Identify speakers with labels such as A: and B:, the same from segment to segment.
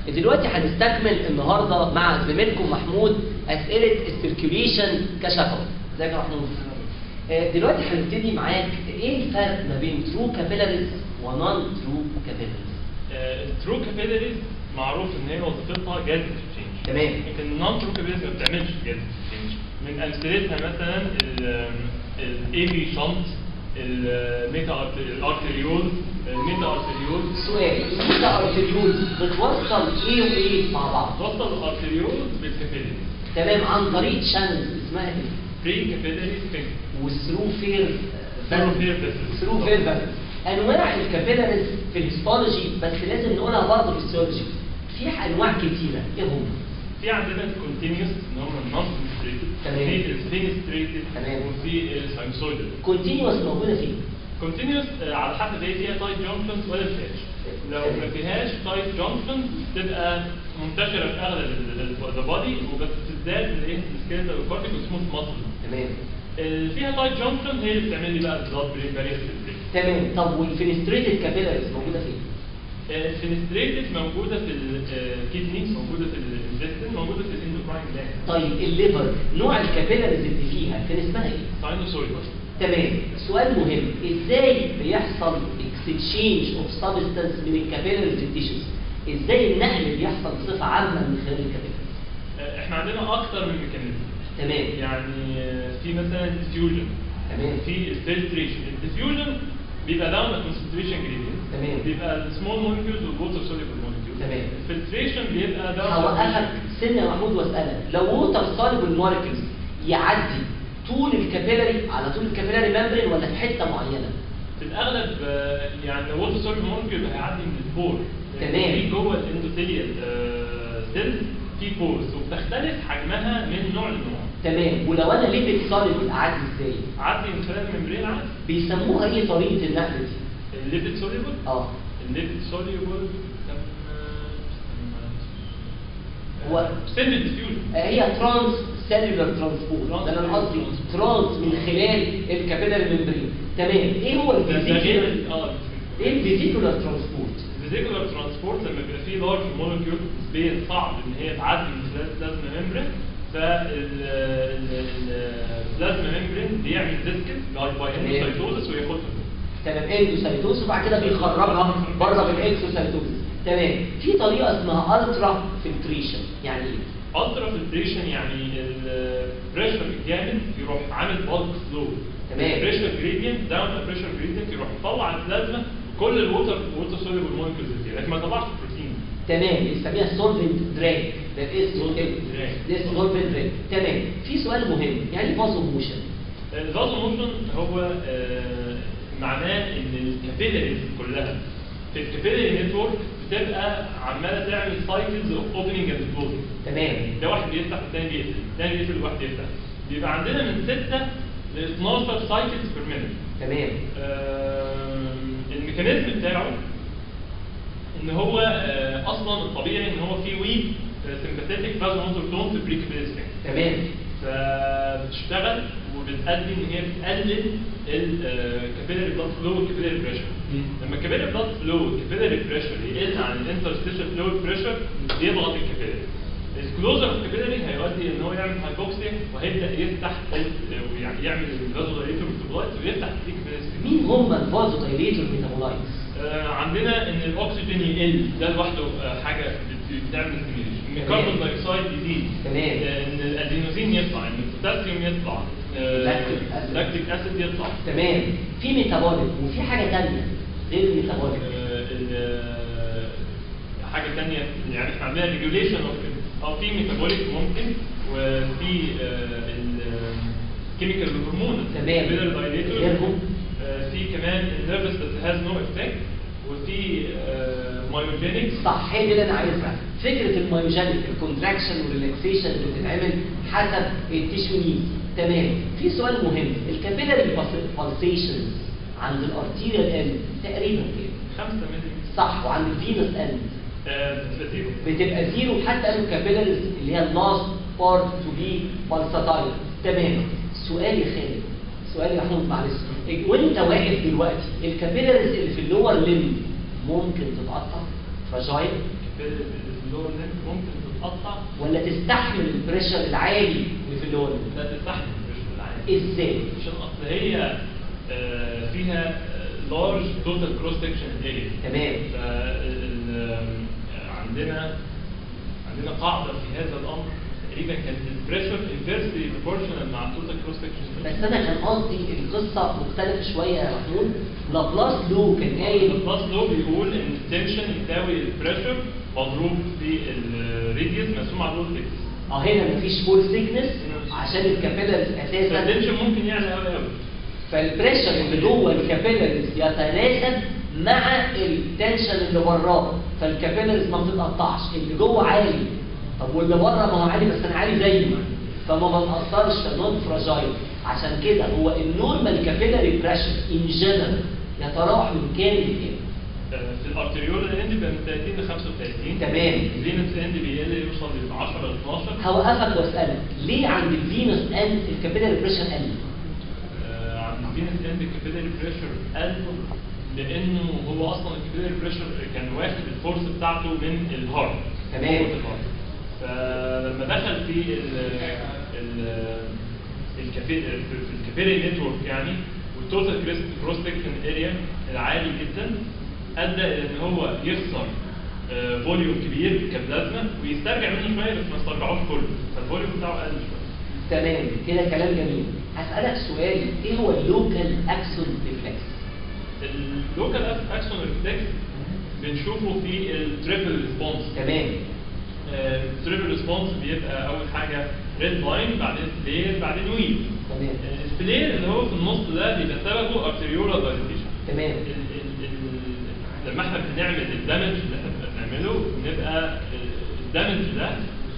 A: دلوقتي هنستكمل النهارده مع زميلكم محمود اسئله السيركيوليشن كشفوي ازيك يا محمود آه، دلوقتي هنبتدي معاك ايه الفرق ما بين ترو كابيلاريز ونون ترو كابيلاريز
B: الترو كابيلاريز معروف ان هي وظيفتها جاز اكسشينج
A: تمام.
B: لكن النون ترو كابيلاريز ما بتعملش جاز اكسشينج من امثلتها مثلا الاي بي شنط الميتا الارتريول الميتا ارتريول
A: سؤال الميتا ارتريول بتوصل ايه وايه مع بعض
B: توصل الارتريول بالكابيلاريز
A: تمام عن طريق شانلز اسمها ايه
B: بري كابيلاري سفنكتر
A: والثرو فير
B: Through fair vessels.
A: ثرو فير فاسل انواع الكابيلاريز في الهيستولوجي بس لازم نقولها برضه في السيولوجي في انواع كتيره ايه هم
B: في عندنا الكونتينيوس ان هم النون
A: تمام.
B: في الفينستريتد
A: تمام.
B: وفي الساينسويدال
A: كونتينوس موجوده فين
B: كونتينيوس على حسب هي فيها تايت جانكشنز ولا ما فيهاش لو ما فيهاش تايت جانكشنز تبقى منتشره في اغلب ذا بادي وبس تزداد الايه السكيلتال والكورتيك والسموث ماسل
A: تمام
B: فيها تايت جانكشن هي اللي بتعمل لي بقى البلاد برين بارير
A: تمام طب والفينستريتد كابيلاريز موجوده فين
B: الفينستريتد موجوده في الكدني موجوده في الانتستين موجوده في الاندوكراين جلاند
A: طيب الليفر نوع الكابيلاريز اللي فيها كان اسمها ايه
B: ساينوسويد
A: تمام سؤال مهم ازاي بيحصل اكستشينج اوف سبستانس من الكابيلاريز للتيشوز ازاي النقل بيحصل بصفه عامه من خلال الكابيلاريز
B: احنا عندنا اكتر من ميكانيزم
A: تمام
B: يعني آه، في مثلا ديفيوجن
A: تمام
B: في الفلتريشن الديفيوجن بيبقى داون كونسنتريشن جريدينت
A: تمام.
B: بيبقى السمول مولكيولز والووتر سوليبل مولكيولز
A: تمام.
B: الفلتريشن بيبقى داون
A: هوقفك سنة يا محمود واسألك لو ووتر سوليبل مولكيولز يعدي طول الكابيلاري على طول الكابيلاري ممبرين ولا في حتة معينة
B: في الاغلب آه، يعني الووتر سوليبل مولكيول هيعدي من البور
A: تمام.
B: في جوه الاندوثيليال سيلز في بورز وبتختلف حجمها من نوع لنوع
A: تمام ولو انا ليبيد سوليبل اعدي ازاي
B: عدي من خلال الممبرين عادي
A: بيسموها ايه طريقة النقل دي
B: الليبيد سوليبل
A: اه
B: الليبيد سوليبل
A: هو-
B: سيل ديفيوجن
A: هي ترانس سيلولار ترانسبورت ده اللي انا قصدي ترانس من خلال الكابيلاري ممبرين تمام ايه هو
B: ده ده غير
A: الفيزيكولار
B: ال- اه
A: ايه الفيزيكولار ترانسبورت
B: الفيزيكولار ترانسبورت لما بيبقى فيه لارج مولكيول نسبيا صعب ان هي تعدي من خلال البلازما ممبرين فالبلازما ممبرين بيعمل ديسكت باي اندوسايتوزس وياخدها
A: تمام اندوسايتوز وبعد كده بيخرجها بره بالاكسوسايتوز تمام في طريقه اسمها الترا فلتريشن يعني ايه
B: الترا فلتريشن يعني البريشر الجامد يروح عامل بالك فلو
A: تمام.
B: البريشر جريدينت داون بريشر جريدينت يروح يطلع البلازما كل الووتر ووتر سوليبل مولكيولز اللي فيها لكن ما يطلعش بروتين
A: تمام بنسميها سولفنت دراج ده اسمه كده
B: drag.
A: ده سولفنت دراج تمام في سؤال مهم يعني فازو موشن
B: الفازو موشن هو آه، معناه ان الكابيلاريز كلها في الكابيلاري نتورك بتبقى عماله تعمل سايكلز اوف اوبننج اند كلوزنج
A: تمام
B: ده واحد بيفتح والتاني بيقفل التاني بيقفل وواحد يفتح بيبقى عندنا من 6 ل 12 سايكلز بير مينيت
A: تمام
B: الميكانيزم بتاعه ان هو آه، اصلا الطبيعي ان هو في ويك سمباثيتك بازو موتور تون في البريكابيلاري
A: تمام
B: فبتشتغل وبتأدي ان هي بتقلل الكابيلاري بلاد فلو والكابيلاري بريشر لما الكابيلاري بلاد فلو والكابيلاري بريشر يقل عن الانترستيشن فلويد بريشر بيضغط الكابيلاري الكلوزر اوف كابيلاري هيؤدي ان هو يعمل هايبوكسيا وهيبدا يفتح ال- يعني يعمل الفازو دايليتور ميتابولايتس ويفتح الكابيلاري
A: مين هم الفازو دايليتور ميتابولايتس
B: آه، عندنا ان الاكسجين يقل ده لوحده آه، حاجه بت- بتعمل ستيميوليشن ان
A: تمام.
B: الكربون دايوكسيد يزيد
A: تمام.
B: آه، ان الادينوزين يطلع ان البوتاسيوم يطلع
A: لاكتيك أسيد.
B: لاكتيك اسيد يطلع
A: تمام في ميتابوليك وفي حاجه ثانيه غير الميتابوليك
B: آه، ال- آه، حاجه ثانيه يعني احنا عندنا ريجوليشن اوف او في ميتابوليك ممكن وفي الكيميكال هرمون
A: تمام. غيرهم؟
B: في كمان النيرفس بس هاز نو افكت وفي مايوجينيك
A: صح هي دي اللي انا عايزها فكره المايوجينيك الكونتراكشن والريلاكسيشن اللي بتتعمل حسب التيشو نيد تمام في سؤال مهم الكابيلاري بالسيشنز عند الارتيريال اند تقريبا كده
B: 5 مللي
A: صح وعند الفينوس اند
B: بتبقى زيرو
A: بتبقى زيرو حتى قالوا الكابيلاريز اللي هي اللاست بارت تو بي بالساتايل تمام سؤال يا خالد سؤال يا محمود معلش وانت واقف دلوقتي الكابيلاريز اللي في اللور ليم ممكن تتقطع فراجايل
B: كابيلاري اللور ليمب ممكن تتقطع
A: ولا تستحمل البريشر العالي اللي في اللور ليمب؟
B: لا تستحمل البريشر العالي
A: ازاي؟
B: عشان اصل هي آه، فيها لارج توتال كروس سكشن اريا
A: تمام
B: عندنا عندنا قاعده في هذا الامر تقريبا كانت البريشر انفيرسلي بروبورشنال مع التوتال كروس سكشن
A: بس انا كان قصدي القصه مختلفه شويه يا محمود لابلاس لو كان قايل
B: البلس لو بيقول ان التنشن يساوي البريشر مضروب في الريديوس مقسوم على الرول فيكس
A: اه هنا مفيش فول سيكنس عشان الكابيلاريز اساسا
B: فالتنشن ممكن يعلى قوي قوي
A: فالبريشر اللي جوه الكابيلاريز يتناسب مع التنشن اللي براه فالكابيلاريز ما بتتقطعش اللي جوه عالي طب واللي بره ما هو عالي بس انا عالي زيه فما بنقصرش فنوت فراجايل عشان كده هو النورمال كابيلاري بريشر ان جنرال يتراوح من كام لكام
B: في الارتريول اند بيبقى من 30 ل 35
A: تمام.
B: الفينس اند بيقل يوصل ل 10 ل 12
A: هوقفك واسالك ليه عند الفينوس اند الكابيلاري بريشر قل؟
B: آه، عند الفينس اند الكابيلاري بريشر قل لانه هو اصلا الكابيلاري بريشر كان واخد الفورس بتاعته من الهارت
A: تمام.
B: قوة الهارت. فلما دخل في ال ال الكافي في الكابيلاري نتورك يعني والتوتال كروس سكشن اريا العالي جدا ادى الى ان هو يخسر آه، فوليوم كبير كبلازما ويسترجع منه شويه بس ما استرجعوش كله فالفوليوم بتاعه قل شويه
A: تمام كده كلام جميل هسالك سؤال ايه هو اللوكال اكسون ريفلكس؟
B: اللوكال اكشن ريفلكس بنشوفه في التريبل ريسبونس
A: تمام
B: التريبل ريسبونس بيبقى اول حاجه ريد لاين بعدين فلير بعدين ويل
A: تمام
B: الفلير اللي هو في النص ده بيبقى سببه ارتريولا دايليتيشن
A: تمام
B: لما احنا بنعمل الدمج اللي احنا بنعمله بنبقى الدمج ده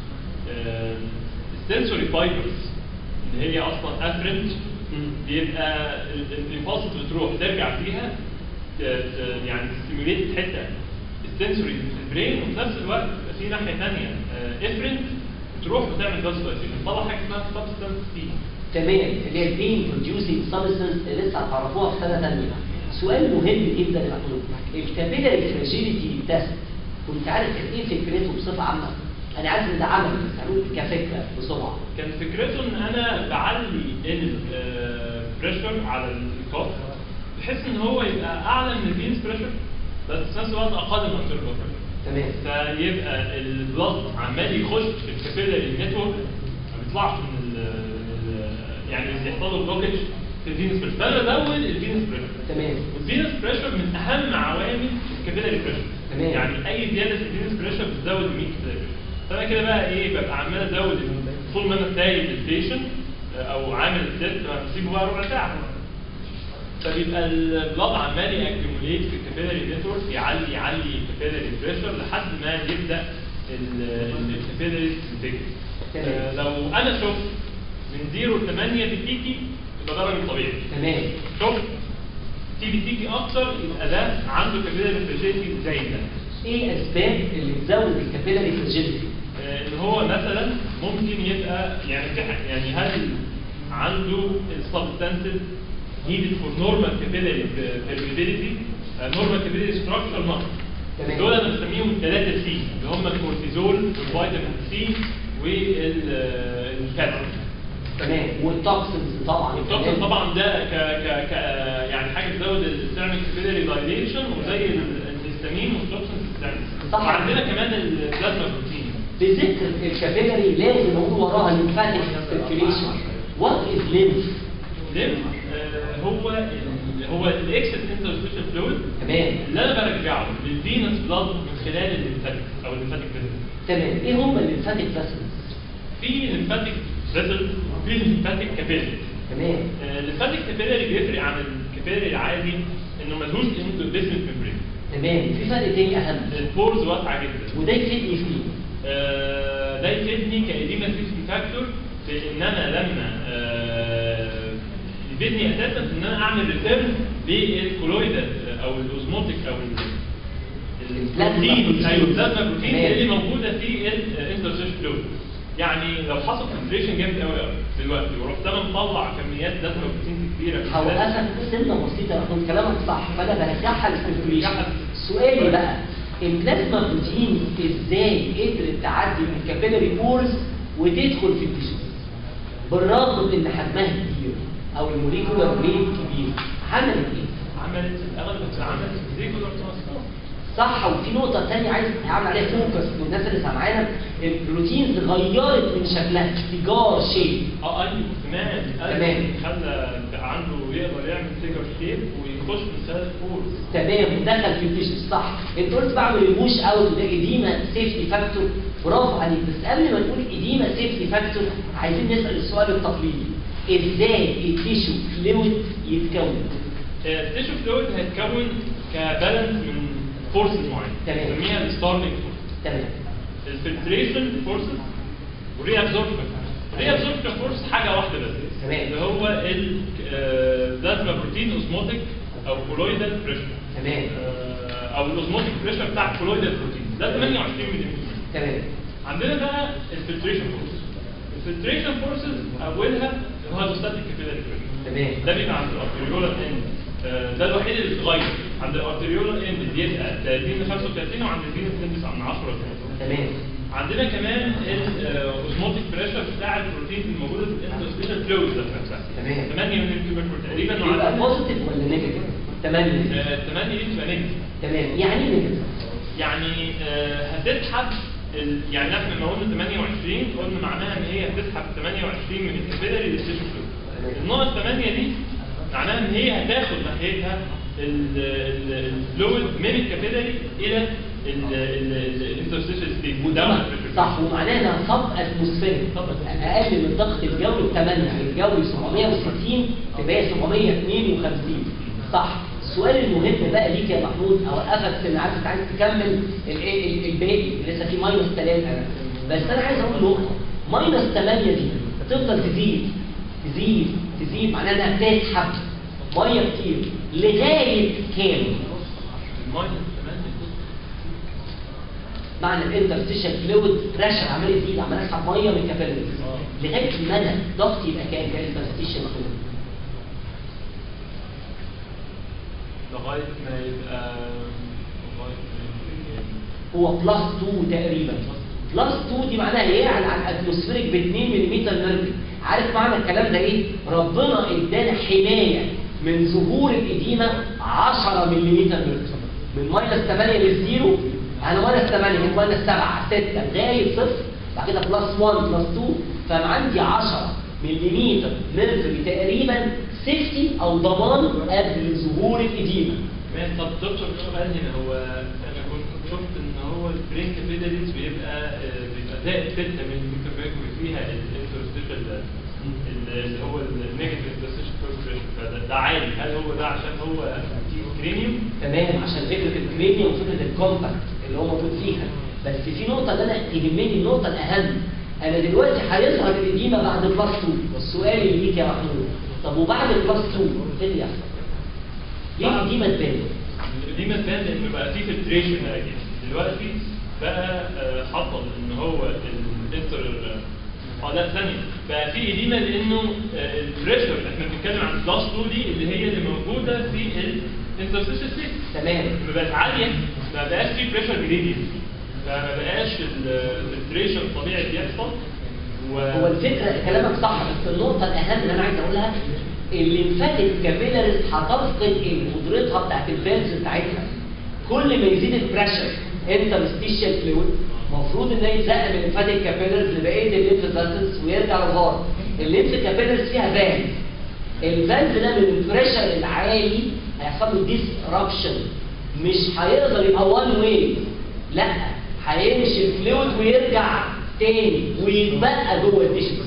B: السنسوري فايبرز اللي هي اصلا افرنت بيبقى الامبulse اللي تروح ترجع فيها ت- ت- يعني تستيموليت حته السنسوري في البرين وفي نفس الوقت يبقى في ناحيه ثانيه افرنت تروح وتعمل فاسكولاريزيشن تطلع حاجه اسمها سبستانس سي
A: تمام اللي هي البين بروديوسينج سبستنس اللي لسه هتعرفوها في سنه ثانيه سؤال مهم جدا يا محمود الكابيلاري فراجيليتي تيست كنت عارف كان ايه فكرته بصفه عامه؟ انا عارف ان ده عمل بس هنقول كفكره بسرعه
B: كان فكرته ان انا بعلي البريشر على الكف بحيث ان هو يبقى اعلى من الفينس بريشر بس في نفس الوقت اقل من الارتيريال بريشر
A: تمام
B: فيبقى البلد عمال يخش في الكابيلاري نتورك ما بيطلعش من ال ال- يعني بيحصل له بلوكج في الفينس بريشر فانا بزود الفينس بريشر
A: تمام
B: والفينس بريشر من اهم عوامل الكابيلاري بريشر
A: تمام.
B: يعني اي زياده في الفينس بريشر بتزود الميت بريشر فانا كده بقى ايه ببقى عمال ازود ال- طول ما انا سايب البيشنت او عامل الست بسيبه بقى ربع ساعه فبيبقى البلاد عمال ياكيوميليت في الكابيلاري نتورك يعلي يعلي الكابيلاري بريشر لحد ما يبدا الكابيلاري تنتج
A: تمام.
B: لو انا شفت من 0 ل 8 بتيجي يبقى ده راجل طبيعي
A: تمام
B: شفت تي بتيجي اكتر يبقى ده عنده كابيلاري فراجيلتي زي ده
A: ايه اسباب اللي تزود الكابيلاري فراجيليتي؟
B: آه، ان هو مثلا ممكن يبقى يعني في ح- يعني هل عنده السبستانسز needed for normal capillary permeability uh, normal capillary structure not
A: تمام.
B: دول انا بسميهم الثلاثه سي اللي هم الكورتيزول والفيتامين سي والفات
A: تمام والتوكسنز طبعا
B: الدكتور
A: كمان.
B: طبعا ده ك ك ك يعني حاجه تزود تعمل كابيلاري دايليشن وزي ال- الهستامين والتوكسنز بتعمل
A: صح.
B: وعندنا كمان البلازما بروتين
A: بذكر الكابيلاري لازم اقول وراها الليمفاتيك سيركيليشن وات از ليمف
B: ليم آه، هو ال- هو الاكسس انترستيشن فلويد
A: تمام
B: اللي انا برجعه للفينس بلاد من خلال الليمفاتيك او الليمفاتيك فيزل
A: تمام ايه هم الليمفاتيك فاسلز؟
B: في ليمفاتيك فيزل وفي ليمفاتيك كابيلاري
A: تمام
B: الليمفاتيك كابيلاري بيفرق عن الكابيلاري العادي انه ملهوش اندوبيسمنت ميمبرين
A: تمام في فرق تاني اهم
B: البورز واسعه جدا
A: وده يفيدني فيه
B: آه، ده يفيدني كإديمة سيفتي فاكتور في إن أنا لما آه، يفيدني أساسا في إن أنا أعمل ريتيرن للكولويد أو الأوزموتيك أو ال-
A: البلازما
B: البروتين
A: بروتين.
B: أيوه البلازما بروتين
A: تمام.
B: اللي موجودة في الانترسيش فلويد يعني لو حصل كونسنتريشن جامد قوي قوي دلوقتي ورحت انا مطلع كميات بلازما بروتين كبيره في الخلايا،
A: هوقفك سنه بسيطه يكون كلامك صح فانا برجعها للسيركيليشن
B: برجعها.
A: سؤالي بقى البلازما بروتين ازاي قدرت تعدي من الكابيلاري بورز وتدخل في التيشوز بالرغم من ان حجمها كبير او الموليكولار ويت كبير عملت ايه؟
B: عملت الاغلب عملت ريجولار ترانسبورت
A: صح وفي نقطة تانية عايز أعمل عليها فوكس والناس اللي سامعانا البروتينز غيرت من شكلها اتجاه شيء
B: اه ايوه كمان
A: تمام.
B: خلى بقى عنده يقدر يعمل فيجر شيب ويخش من ثلاث فورس
A: تمام ودخل في التيشوز صح انت قلت بعمل البوش اوت وده اديما سيفتي فاكتور برافو عليك بس قبل ما نقول اديما سيفتي فاكتور عايزين نسال السؤال التقليدي ازاي التيشو فلويد يتكون
B: التيشو فلويد هيتكون كبالانس من فورسز معينه
A: تمام.
B: نسميها الستارلينج فورس
A: تمام
B: الفلتريشن فورسز وري ابزوربشن ري ابزوربشن فورس حاجه واحده بس
A: تمام.
B: اللي هو البلازما بروتين اوزموتيك او كولويدال بريشر
A: تمام
B: او الاوزموتيك بريشر بتاع الكولويدال بروتين ده 28 ملم
A: تمام
B: عندنا بقى الفلتريشن فورس الفلتريشن فورسز اولها الهيدروستاتيك كابيلاري بريشر
A: تمام
B: ده بيبقى عند الارتريولار اند ده الوحيد اللي بيتغير عند الارتريولار اند بيبقى 30 ل 35 وعند الفينس 2 9 من 10 ل
A: تمام
B: عندنا كمان الاوزموتيك بريشر بتاع البروتين الموجوده في الانترستيشال فلويد ذات نفسها
A: تمام.
B: 8 مللي كيوبيك تقريبا
A: يبقى
B: وعندنا
A: بوزيتيف ولا نيجاتيف؟ تمام
B: 8 دي بتبقى نيجاتيف
A: تمام يعني ايه نيجاتيف؟
B: يعني آه، هتسحب ال... يعني احنا لما قلنا 28 قلنا معناها ان هي هتسحب 28 من الكابيلاري للتيشو فلويد الناقص 8 دي معناها ان هي هتاخد ناحيتها ال- ال- الفلويد من الكابيلاري الى الانترستيشال ستيت
A: صح ومعناها انها صب اتموسفيريك اقل من الضغط الجوي ب 8 يعني الجوي 760 تبقى هي 752 صح السؤال المهم بقى ليك يا محمود اوقفك في ان عارف انت عايز تكمل ال- ال- الباقي لسه في ماينس 3 بس انا عايز اقول نقطه ماينس 8 دي تفضل تزيد تزيد تزيد معناها انها بتسحب ميه كتير لغايه كام؟
B: الماينس 8
A: معنى الانترستيشن فلويد بريشر عمال يزيد عمال اسحب ميه من الكابيلاريز
B: آه.
A: لغايه المدى ضغط يبقى كام كانترستيشن فلويد
B: لغايه ما يبقى لغايه ما يبقى
A: هو بلس 2 تقريبا بلس 2 دي معناها يعلى على الاتموسفيريك ب 2 ملم ميركوري عارف معنى الكلام ده ايه؟ ربنا ادانا حمايه من ظهور الاديمه 10 ملم ميركوري من ماينس 8 للزيرو انا ماينس 8 من ماينس 7 6 لغايه صفر بعد كده بلس 1 بلس 2 فانا عندي 10 ملم ميركوري تقريبا سيفتي او ضمان قبل ظهور الاديمه
B: كمان طب دكتور سؤال هنا هو انا كنت شفت ان هو البرين كابيلاريز بيبقى آه، بيبقى زائد 6 من الميكروبيكوري فيها الانترستيشال اللي هو النيجاتيف انترستيشال بريشر فده ده عالي هل هو ده عشان هو كرينيوم؟
A: تمام عشان فكره الكريميوم وفكره الكومباكت اللي هو موجود فيها بس في نقطه اللي انا تهمني النقطه الاهم انا دلوقتي هيظهر الاديمه بعد بلس 2 والسؤال اللي ليك يا محمود طب وبعد البلس 2 ايه اللي يحصل؟ ليه الاديمه تبان؟
B: دي ما تبان انه بقى في فلتريشن دلوقتي بقى آه، حصل ان هو الانتر اه لا ثانية بقى في إديمة لأنه آه، البريشر اللي احنا بنتكلم عن بلس 2 دي اللي هي اللي موجودة في الانترستيشن ستيت
A: تمام
B: لما بقت عالية ما بقاش في بريشر جريدينت فما بقاش الفلتريشن الطبيعي بيحصل و...
A: هو الفكره كلامك صح بس النقطه الاهم اللي انا عايز اقولها الليمفاتيك كابيلاريز هتفقد إيه؟ قدرتها بتاعت الفالز بتاعتها كل ما يزيد البريشر انترستيشال فلويد المفروض ان هي يتزق من الليمفاتيك كابيلاريز لبقيه الليمف فاسلز ويرجع للهارت الليمف كابيلاريز فيها فالز الفالز ده من البريشر العالي هيحصل له ديسربشن مش هيقدر يبقى وان واي لا هيمشي الفلويد ويرجع تاني ويتبقى جوه التيشوز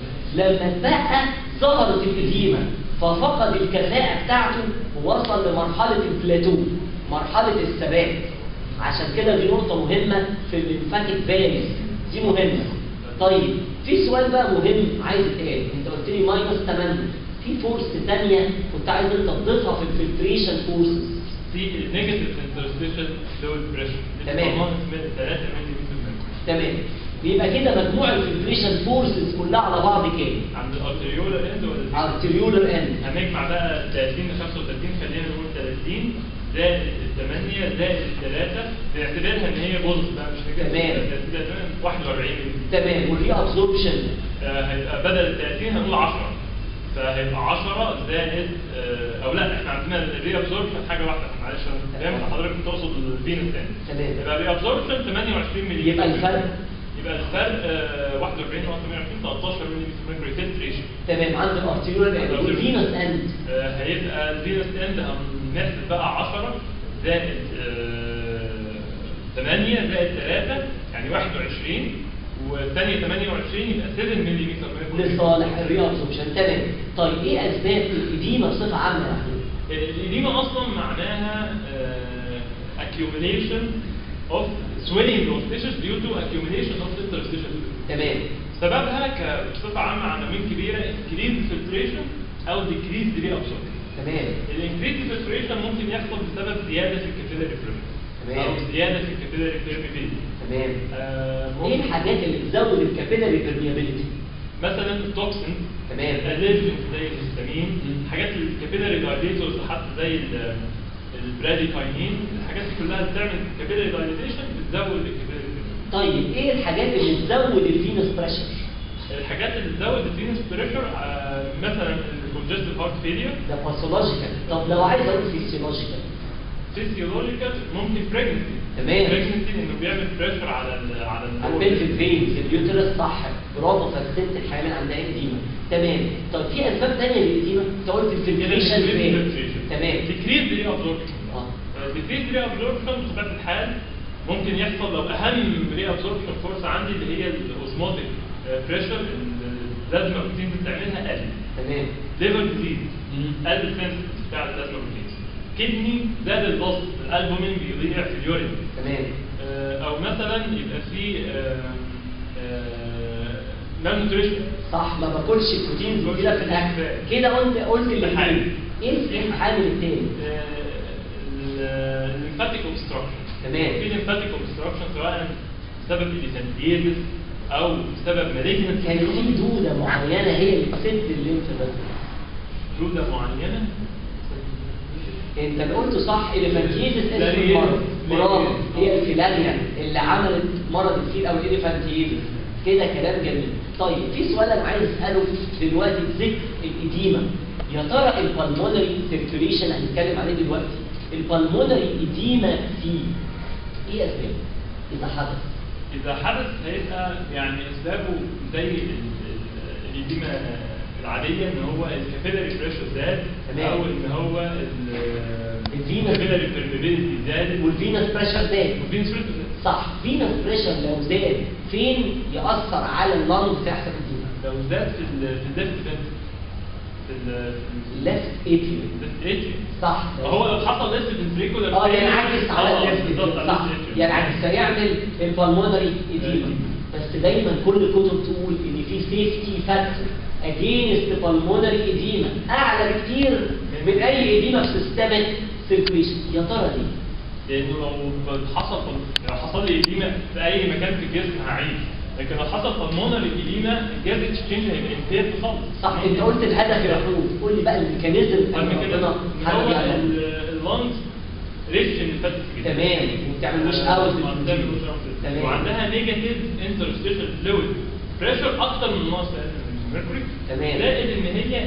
A: لما اتبقى ظهرت الإديمة ففقد الكفاءة بتاعته ووصل لمرحلة البلاتو مرحلة الثبات عشان كده دي نقطة مهمة في الليمفاتيك فاليز دي مهمة طيب في سؤال بقى مهم عايز اتقال انت قلت لي ماينس 8 في فورس تانية كنت عايز انت تضيفها في الفلتريشن فورسز
B: في نيجاتيف انترستيشن فلويد بريشر
A: تمام.
B: 3 مللي
A: تمام بيبقى كده مجموع الفلتريشن فورسز كلها على بعض كام؟
B: عند الارتريولار اند ولا
A: ارتريولر اند
B: هنجمع بقى 30 ل 35 خلينا نقول 30 زائد ال 8 زائد 3 بنعتبرها ان هي بوزيتيف بقى مش نيجاتيف
A: تمام.
B: 41 ملي
A: تمام والري ابزوربشن
B: آه، هيبقى بدل ال 30 هنقول 10 فهيبقى 10 زائد آه، او لا احنا عندنا الري ابزوربشن حاجه واحده معلش انا فاهم حضرتك تقصد الفينس تاني
A: تمام.
B: يبقى الري ابزوربشن 28 ملي
A: يبقى الفرق
B: يبقى الفرق آه، 41 و 28 13 ملي متر فلتريشن
A: تمام عند الارتيريول اند والفينوس اند
B: آه، هيبقى الفينس اند هنحسب بقى 10 زائد 8 زائد 3 يعني 21 والثانية 28 يبقى 7 ملي متر
A: لصالح الري ابزوربشن تمام طيب ايه اسباب الاديمه بصفه عامه يا محمود؟
B: الإديمة أصلا معناها آه، accumulation of swelling of tissues due to accumulation of interstitial fluid.
A: تمام
B: سببها ك- بصفة عامة عناوين كبيرة increased filtration أو decreased reabsorption.
A: تمام
B: الانكريز filtration ممكن يحصل بسبب زيادة في الكابيلاري pressure
A: تمام.
B: أو زيادة في الكابيلاري permeability.
A: تمام
B: آه،
A: ايه
B: ممكن
A: الحاجات اللي بتزود الكابيلاري بيرميابيلتي؟
B: مثلا التوكسين
A: تمام.
B: الالرجين زي الهستامين
A: مم.
B: حاجات الكابيلاري دايليتورز حتى زي ال- البراديكاينين الحاجات دي كلها بتعمل كابيلاري دايليتيشن بتزود الكابيلاري
A: طيب ايه الحاجات اللي بتزود الفينوس بريشر؟
B: الحاجات اللي بتزود الفينس بريشر مثلا الكونجستيف هارت فيلير
A: ده باثولوجيكال طب لو عايز اقول فيسيولوجيكال
B: فيسيولوجيكال ممكن بريجنسي
A: تمام.
B: بريجنسي انه بيعمل بريشر على ال على ال
A: البلفيك فينز اليوترس صح برافو فالست الحامل عندها اديمه تمام طب في اسباب ثانيه للاديمه؟ انت قلت الفلتريشن تمام
B: ديكريز ري ابزوربشن
A: اه
B: ديكريز ري ابزوربشن بطبيعه الحال ممكن يحصل لو اهم ري ابزوربشن فورس عندي اللي هي الاوزموتيك بريشر اللازمه بروتين بتعملها قل
A: تمام
B: ليفر ديزيز
A: مم.
B: قل السنس بتاع البلازما بروتين كدني زاد الضغط الالبومين بيضيع في اليورين
A: تمام
B: آه، او مثلا يبقى في مال نوتريشن
A: صح ما باكلش بروتين كتيره في الاكل كده قلت قلت اللي
B: حاجة.
A: ايه الحامل الثاني؟
B: الليمفاتيك اوبستراكشن
A: تمام.
B: في ليمفاتيك اوبستراكشن سواء بسبب اليسنتيزس او بسبب مالجنت
A: كان في دوده معينه هي اللي بتسد الليمف ده
B: جوده معينه
A: انت اللي قلته صح اليفانتيزس اسم
B: لاريال.
A: المرض برافو
B: لاريال.
A: هي الفيلاريا اللي عملت مرض الفيل او الاليفانتيزس كده كلام جميل طيب في سؤال انا عايز اساله دلوقتي بذكر الاديمه يا ترى البلمونري سيركيوليشن هنتكلم عليه دلوقتي البلمونري اديمه فيه ايه اسبابه اذا حدث
B: اذا حدث هيبقى يعني اسبابه زي ال- ال- الإديمة العاديه ان هو الكابيلاري بريشر زاد
A: تمام.
B: او ان هو
A: الفينس.
B: الكابيلاري بيرميبيليتي زاد
A: والفينس بريشر زاد
B: والفينس بريشر زاد
A: صح فينس بريشر لو زاد فين ياثر على اللنج تحصل اديمه
B: لو زاد في ال في الليفت فنتر في ال
A: ليفت اتريوم
B: الليفت اتريوم
A: صح
B: فهو لو حصل ليفت فنتريكولار
A: اه ينعكس على الليفت
B: بالظبط على
A: صح
B: الليفت اتريوم.
A: ينعكس فيعمل البلمونري اديما بس دايما كل الكتب تقول ان في سيفتي فاكتور اجينست بالمونري اديما اعلى بكتير من اي اديما في سيستمك سيركيوليشن يا ترى ليه؟
B: لانه لو حصل لو حصل لي اديمه في اي مكان في الجسم هعيش لكن لو حصل بالمونري اديمه الجاز اكسشينج هيبقى انتهى خالص
A: صح انت قلت الهدف يا محمود قول لي بقى الميكانيزم اللي
B: الميكانيزم
A: ربنا
B: إن
A: حاجه
B: هو
A: بيها ده.
B: اللانجز ريتش ان فاتس
A: تمام وبتعمل مش اوت تمام
B: وعندها نيجاتيف انترستيشن فلويد بريشر اكتر من ناقص الميركوري
A: تمام.
B: زائد ان هي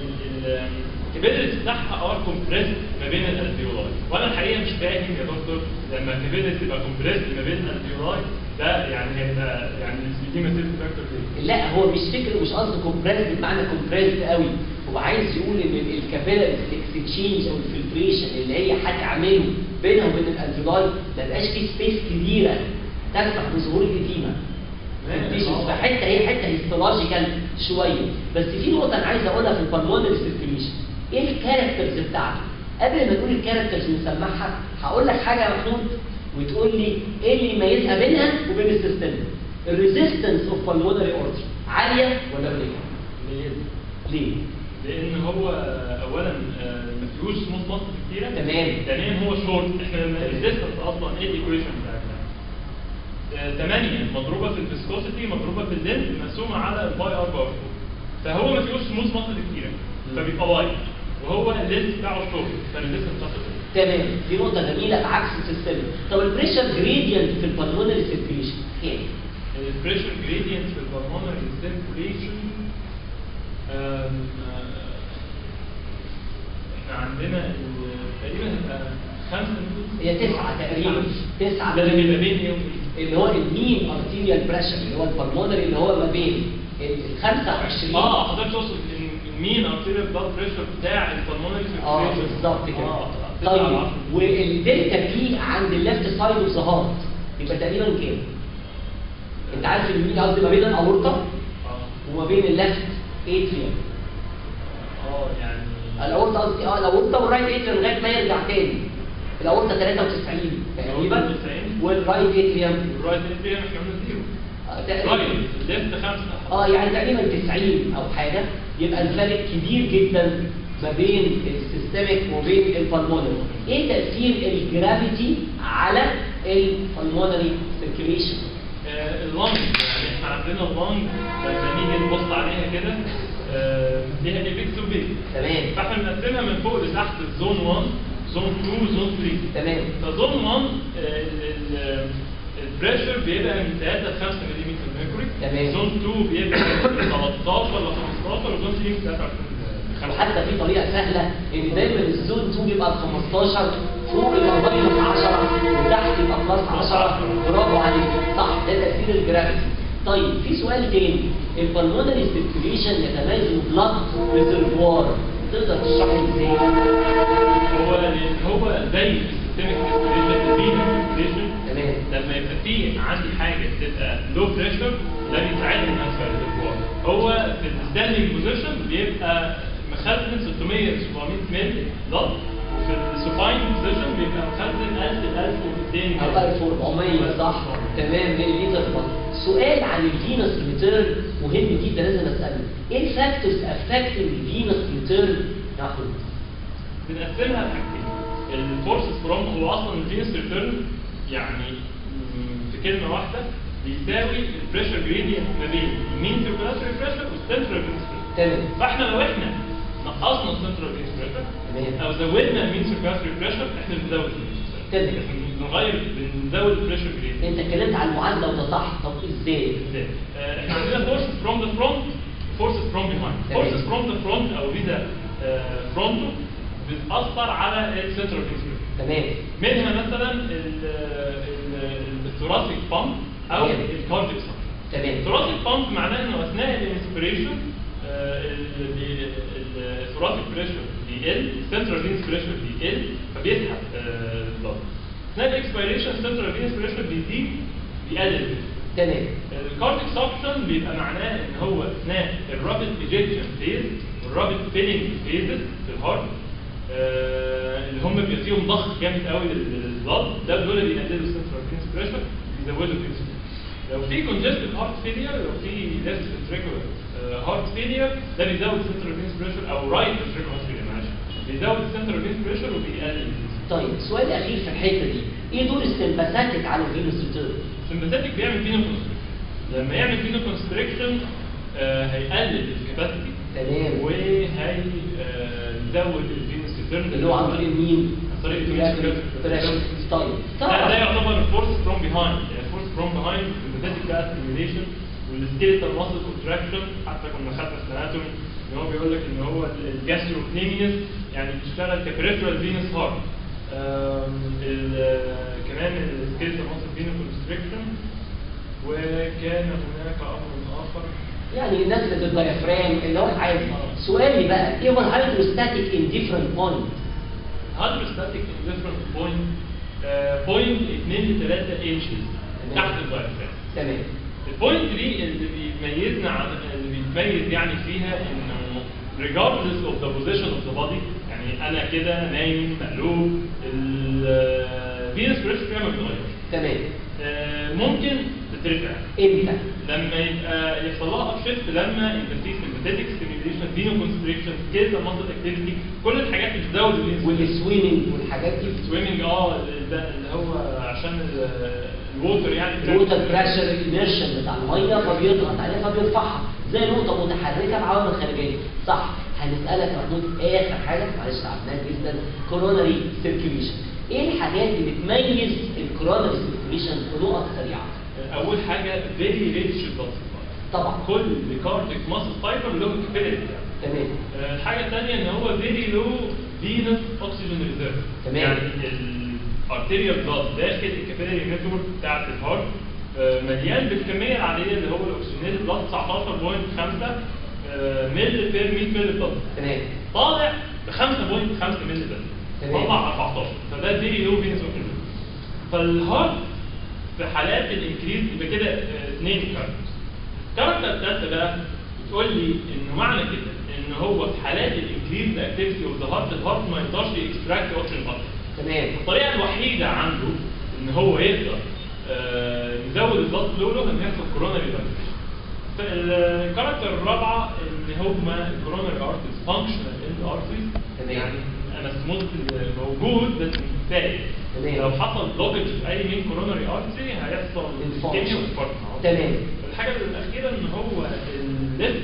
B: الكابيلرز بتاعها ار كومبريس ما بين الالفيولاي وانا الحقيقه مش فاهم يا دكتور لما الكابيلرز تبقى كومبريس ما بين الالفيولاي ده يعني هيبقى يعني دي ماتيريال فاكتور ايه؟
A: لا هو مش فكر مش قصده كومبريسد بمعنى كومبريسد قوي هو عايز يقول ان الكابيلاريز الاكستشينج او الفلتريشن اللي هي هتعمله بينها وبين الالفيولاي ما يبقاش في سبيس كبيره تسمح بظهور الاديمه
B: ماشي.
A: فحته هي حته هيستولوجيكال شويه بس في نقطه انا عايز اقولها في البلمونري سيركيوليشن ايه الكاركترز بتاعته قبل ما نقول الكاركترز ونسمعها هقول لك حاجه يا محمود وتقول لي ايه اللي يميزها بينها وبين السيستم الريزيستنس اوف بالمونري اوردر عاليه ولا قليله ليه
B: لان هو اولا آه، ما فيهوش سموث مصر كتيره
A: تمام.
B: ثانيا هو شورت احنا لما الريزيستنس اصلا ايه الايكويشن بتاعتنا 8 مضروبه في الفيسكوسيتي مضروبه في اللينث مقسومه على الباي ار باور فهو ما فيهوش سموث مصر كتيره فبيبقى وايد وهو اللينث بتاعه شورت فالريزيستنس بتاعته قليلة.
A: تمام دي نقطه جميله بعكس السيستم طب البريشر جريدينت في البلمونري سيركيليشن ايه
B: البريشر جريدينت في البلمونري سيركوليشن احنا عندنا ال- تقريبا هتبقى 5
A: هي تسعة تقريبا تسعة
B: ده اللي بيبقى بين ايه وإيه؟
A: اللي هو المين ارتيريال بريشر اللي هو البلمونري اللي هو ما بين ال 25
B: اه حضرتك تقصد ان مين ارتيريال بلاد بريشر بتاع البلمونري
A: اه
B: سيركوليشن
A: بالظبط كده
B: اه
A: طيب والدلتا بي عند الليفت سايد اوف ذا هارت يبقى تقريبا كام؟ انت عارف المين قصدي ما بين الاورطه
B: اه
A: وما بين الليفت اتريوم
B: اه يعني
A: الاورطه قصدي اه الاورطه والرايت اتريوم لغايه ما يرجع تاني الاورطه 93 تقريبا
B: 93.
A: والرايت اتريوم
B: الرايت اتريوم احنا قلنا زيرو
A: آه، تقريبا
B: رايت ليفت خمسة
A: اه يعني تقريبا 90 او حاجه يبقى الفرق كبير جدا ما بين السيستميك وبين البلمونري ايه تاثير الجرافيتي على البلمونري سيركيليشن
B: آه، اللنج يعني احنا عندنا اللنج لما نيجي نبص عليها كده آه، ليها ايبكس وبيك
A: تمام
B: فاحنا بنقسمها من فوق لتحت زون 1 زون 2 زون 3
A: تمام
B: فزون 1 آه، ال- ال- البريشر بيبقى من 3 ل 5 ملم ميركوري
A: تمام.
B: زون 2 بيبقى من 13 ل 15 وزون 3 من 23
A: وحتى في طريقه سهله ان دايما الزون 2 بيبقى ال 15 فوق يبقى ماينس 10 وتحت يبقى بلس 10 برافو عليك صح ده تاثير الجرافيتي طيب في سؤال تاني البلمونري سيركيوليشن يتميز بلاد ريزرفوار تقدر تشرح لي ازاي؟
B: هو هو زي السيستميك ريسبيريشن الفينا
A: تمام
B: لما يبقى في عندي حاجه تبقى لو بريشر ده بيساعدني ان ادفع الريزرفوار هو في الستاندنج بوزيشن بيبقى مخزن 600 700 مللي ضغط وفي السوباين بوزيشن بيبقى مخزن 1000 1200
A: او 1400 صح تمام مليلتر بس سؤال عن الفينوس ريتيرن مهم جدا لازم اساله ايه الفاكتورز افكتنج الفينوس ريتيرن يا احمد؟
B: بنقسمها لحاجتين الفورسز فروم هو اصلا الفينس ريتيرن يعني مم، في كلمه واحده بيساوي البريشر جريدينت ما بين المين سيركولاتوري بريشر والسنترال فينس بريشر
A: تمام
B: فاحنا لو احنا نقصنا السنترال فينس بريشر
A: تمام.
B: او زودنا المين سيركولاتوري بريشر احنا بنزود
A: تمام.
B: بنغير بنزود البريشر جريدينت
A: انت اتكلمت عن المعادله وده صح طب ازاي؟
B: ازاي؟ آه، احنا عندنا فورسز فروم ذا فرونت فورسز فروم بيهايند
A: تمام.
B: فورسز فروم ذا فرونت او فيزا فرونتو بتاثر على السنترال فينس بريشر
A: تمام
B: منها مثلا ال- ال- الثوراسيك بامب او
A: تمام.
B: الكارديك سبشن
A: تمام
B: الثوراسيك بامب معناه انه اثناء الانسبريشن الثوراسيك بريشر بيقل السنترال فينس بريشر بيقل فبيسحب البلد اثناء الاكسبيريشن السنترال فينس بريشر بيزيد بيقلل
A: تمام
B: الكارديك سبشن بيبقى معناه ان هو اثناء الرابid ايجكشن فيز والرابid فيلينج فيزز في الهارت آه، اللي هم بيبقى فيهم ضغط جامد قوي للبلد ده دول اللي بيقللوا السنترال فينس بريشر بيزودوا الفينس لو في كونجستيف هارت فيلير لو في ليفت فنتريكولار هارت فيلير ده بيزود السنترال فينس بريشر او رايت فنتريكولار هارت فيلير معلش بيزود السنترال فينس بريشر وبيقلل الفينس
A: طيب سؤال اخير في الحته دي ايه دور السمباثيك على الفينوس ريتيرن؟
B: السمباثيك بيعمل فينو كونستريكشن لما يعمل فينو كونستريكشن هيقلل الكباسيتي
A: تمام
B: وهيزود الفينوس ريتيرن
A: اللي هو عن طريق مين؟
B: عن طريق الفينوس
A: بريشر طيب
B: ده, ده
A: طبعا
B: يعتبر فورس فروم بيهايند يعني فورس فروم بيهايند السمباثيك بقى ستيميوليشن والسكيلتال ماسل كونتراكشن حتى كنا خدنا في الاناتومي ان هو بيقول لك ان هو الجاستروكنيميوس يعني بيشتغل كبريفرال فينوس هارت كمان السكيلتال ماسل فينو كونستريكشن وكان هناك امر اخر
A: يعني نزلة الديافرام اللي هو عادي سؤالي بقى ايه هو الهيدروستاتيك ان ديفرنت بوينت؟
B: هيدروستاتيك اندفرنت بوينت بوينت 2 ل 3 انشز تحت الدايفرام
A: تمام
B: البوينت دي اللي بيميزنا عن اللي بيتميز يعني فيها انه regardless of the position of the body يعني انا كده نايم مقلوب الفينس بريشر فيها ما بيتغيرش
A: تمام
B: آه، ممكن تترفع
A: امتى؟
B: لما يبقى يحصل لها اب شيفت لما يبقى في سمباتيك ستيميوليشن فينو كونستريكشن سكيلز ماسل اكتيفيتي كل الحاجات اللي بتزود الفينس
A: والسويمنج والحاجات دي
B: سويمنج اه ده اللي هو عشان ال- الووتر يعني
A: الووتر بريشر الانرشن بتاع الميه فبيضغط عليها فبيرفعها زي نقطه متحركه بعوامل خارجيه صح هنسالك يا محمود اخر حاجه معلش تعبناك جدا كوروناري سيركيوليشن ايه الحاجات اللي بتميز الكوروناري سيركيوليشن في نقط سريعه
B: اول حاجه فيري ريتش بلاد
A: طبعا
B: كل كارديك ماسل فايبر له كابيلاري
A: تمام
B: آه، الحاجة الثانية ان هو فيري لو فينس اوكسجين ريزيرف
A: تمام.
B: يعني الارتيريال بلاد داخل الكابيلاري نتورك بتاعت الهارت آه، مليان بالكمية العادية اللي هو الاكسجينيت بلاد 19.5 آه، مل بير 100 مل بلاد
A: تمام
B: طالع ب 5.5 مل بلاد
A: تمام.
B: طلع 14 فده فيري لو فينس اوكسجين فالهارت في حالات الانكريز يبقى كده آه، اثنين كاركترز الكاركتر الثالثه بقى بتقول لي انه معنى كده ان هو في حالات الانكريز اكتيفيتي اوف ذا هارت الهارت ما يقدرش يكستراكت اوكسجين اكتر
A: تمام
B: الطريقه الوحيده عنده ان هو يقدر آه، يزود البلاد فلو له ان يحصل كوروناري دايليشن الكاركتر الرابعه ان هما الكوروناري ارتريز فانكشنال ان ارتريز
A: تمام.
B: يعني انا سموث موجود بس مش فايق
A: تمام.
B: لو حصل بلوكج في اي من كوروناري ارتري هيحصل
A: Infarction.
B: كيميا وانفاركت
A: تمام
B: الحاجه الاخيره ان هو الليفت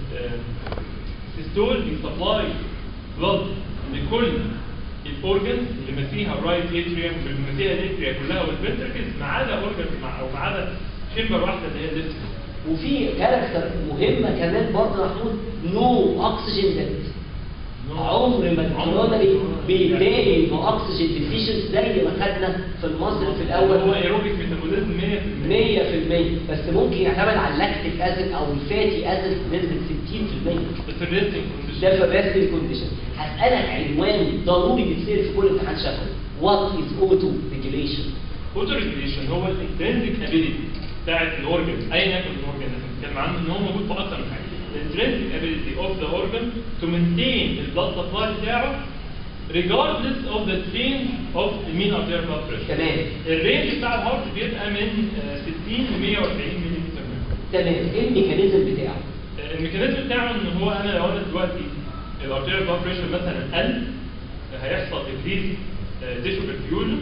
B: سيستول بيسبلاي بلاد لكل الاورجنز بما فيها الرايت اتريوم بما فيها الاتريا كلها والفنتركلز ما عدا اورجن مع او ما عدا شيمبر واحده اللي هي الليفت
A: وفي كاركتر مهمه كمان برضه يا محمود نو اكسجين ديت عمر ما الكوروناري بيتنقل باكسجين ديفيشنس زي ما خدنا في المصري في الاول
B: هو ايروبيك ميتابوليزم 100%
A: 100% بس ممكن يعتمد على اللاكتيك اسيد او الفاتي اسيد بنسبه 60%
B: بس الريستنج كونديشن
A: ده في بس كونديشن هسألك عنوان ضروري بيتصير في كل امتحان شفوي وات از اوتو ريجوليشن
B: اوتو ريجوليشن هو الانترنسيك ابيليتي بتاعت الاورجن ايا يكن الاورجن اللي بنتكلم عنه ان هو موجود في اكتر من حاجه الانترنسيك ابيليتي اوف ذا اورجن تو مينتين البلاد سبلاي بتاعه regardless of the change of the mean arterial blood pressure
A: تمام
B: الرينج بتاع الهارت بيبقى من آه، 60 ل 140 ملم
A: تمام ايه الميكانيزم بتاعه
B: الميكانيزم بتاعه ان هو انا لو انا دلوقتي الارتيريال بلاد بريشر مثلا قل هيحصل ديكريز تيشو برفيوجن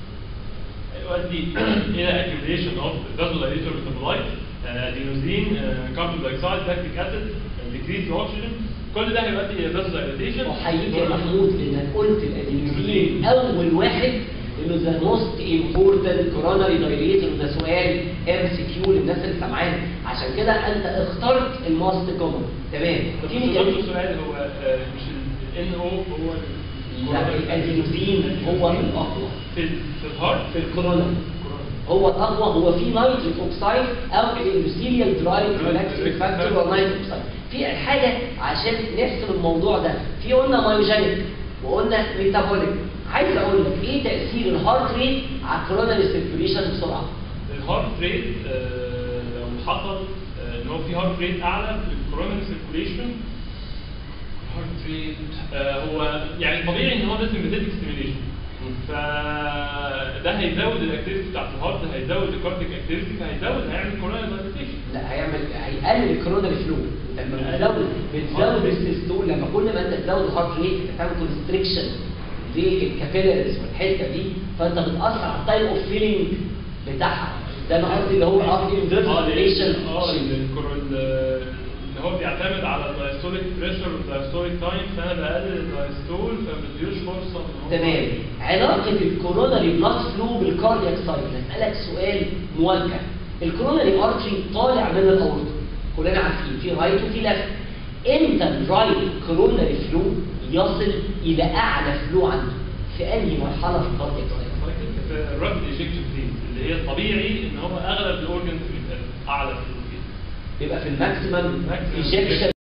B: يؤدي الى accumulation of vasodilator metabolites ادينوزين كاربون دايوكسيد لاكتيك اسيد ديكريز اوكسجين كل ده هيؤدي الى vasodilatation
A: احييك يا محمود لانك قلت الادينوزين اول واحد انه ذا موست امبورتنت كوروناري دايليتور ده سؤال ام سي كيو للناس اللي سامعانا عشان كده انت اخترت الماست كومن تمام
B: بس
A: في
B: برضه
A: ميكانيزم
B: السؤال هو آه، مش ال NO هو ال-
A: لا الادينوزين هو الاقوى
B: في ال- في الهارت
A: في الكوروناري هو الاقوى هو في نيتريك اوكسايد او الاندوثيليال درايف ريلاكسنج فاكتور ونيتريك اوكسايد في حاجه عشان نحسب الموضوع ده في قلنا مايوجينيك وقلنا ميتابوليك عايز اقول لك ايه تاثير الهارت ريت على الكوروناري سيركيوليشن بسرعه
B: الهارت ريت آه، لو حصل آه، ان هو في هارت ريت اعلى في الكوروناري سيركوليشن هارت ريت هو يعني طبيعي ان هو ده سمباتيك ستيميليشن فده هيزود الاكتيفيتي بتاعت الهارت هيزود الكارديك اكتيفيتي فهيزود هيعمل كوروناري دايليتيشن
A: لا هيعمل هيقلل الكوروناري فلو انت لما بتزود بتزود السيستول لما كل ما انت تزود الهارت ريت انت بتعمل كونستريكشن للكابيلاريز والحته دي فانت بتاثر على التايم اوف فيلينج بتاعها ده انا قصدي اللي هو قصدي
B: اه
A: انفيرتيشن
B: لأن- اه لأن الكور- ال- ان هو بيعتمد على الدايستوليك بريشر والدايستوليك تايم فانا بقلل الدايستول فما فرصه ان هو
A: تمام علاقة الكوروناري بلاد فلو بالكاردياك سايكل هسألك سؤال موجه الكوروناري ارتري طالع من الاورطة كلنا عارفين في رايت وفي لفت امتى الرايت كوروناري فلو يصل الى اعلى فلو عنده في انهي مرحلة في الكاردياك سايكل
B: في الرابد ايجكشن فيز اللي هي الطبيعي ان هو اغلب الاورجنز بيبقى اعلى في الفيز
A: بيبقى في الماكسيمم
B: Maximum
A: ايجكشن